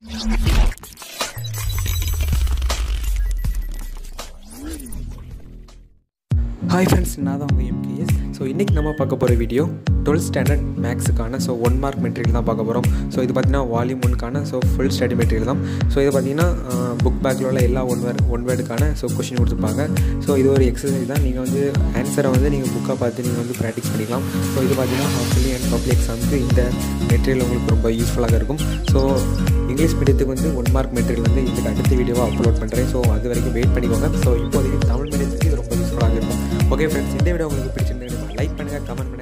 hi friends நான் தான் உங்கள் எம்கேஎஸ் ஸோ இன்றைக்கி நம்ம பார்க்க போகிற வீடியோ டுவெல்த் ஸ்டாண்டர்ட் மேக்ஸுக்கான ஸோ ஒன் மார்க் மெட்டீரியல் தான் பார்க்க போகிறோம் ஸோ இது பார்த்திங்கன்னா வால்யூம் ஒன்க்கான ஸோ ஃபுல் ஸ்டடி மெட்டீரியல் தான் ஸோ இது பார்த்திங்கன்னா புக் பேக்கில் உள்ள எல்லா ஒன் வேர்ட் ஒன் வேர்டுக்கான ஸோ கொஷின் கொடுத்துருப்பாங்க ஸோ இது ஒரு எக்ஸசைஸ் தான் நீங்கள் வந்து ஆன்சரை வந்து நீங்கள் புக்காக பார்த்து நீங்கள் வந்து ப்ராக்டிஸ் பண்ணிக்கலாம் ஸோ இது பார்த்திங்கன்னா ஹாஃப்லி அண்ட் பப்ளிக் எக்ஸாமுக்கு இந்த மெட்டீரியல் உங்களுக்கு ரொம்ப யூஸ்ஃபுல்லாக இருக்கும் ஸோ இங்கிலீஷ் மீடியத்துக்கு வந்து ஒன் மார்க் மெட்டீரியல் வந்து இதுக்கு அடுத்த வீடியோவாக அப்லோட் பண்ணுறேன் ஸோ அது வரைக்கும் வெயிட் பண்ணிக்கோங்க ஸோ இப்போதைக்கு தமிழ் மீடியத்துக்கு இது ரொம்ப யூஸ்ஃபுல்லாக இருக்கும் ஓகே ஃப்ரெண்ட்ஸ் இந்த வீடியோ உங்களுக்கு பிடிச்சிருந்தா லைக் பண்ணுங்கள் கமெண்ட் பண்ணுங்கள்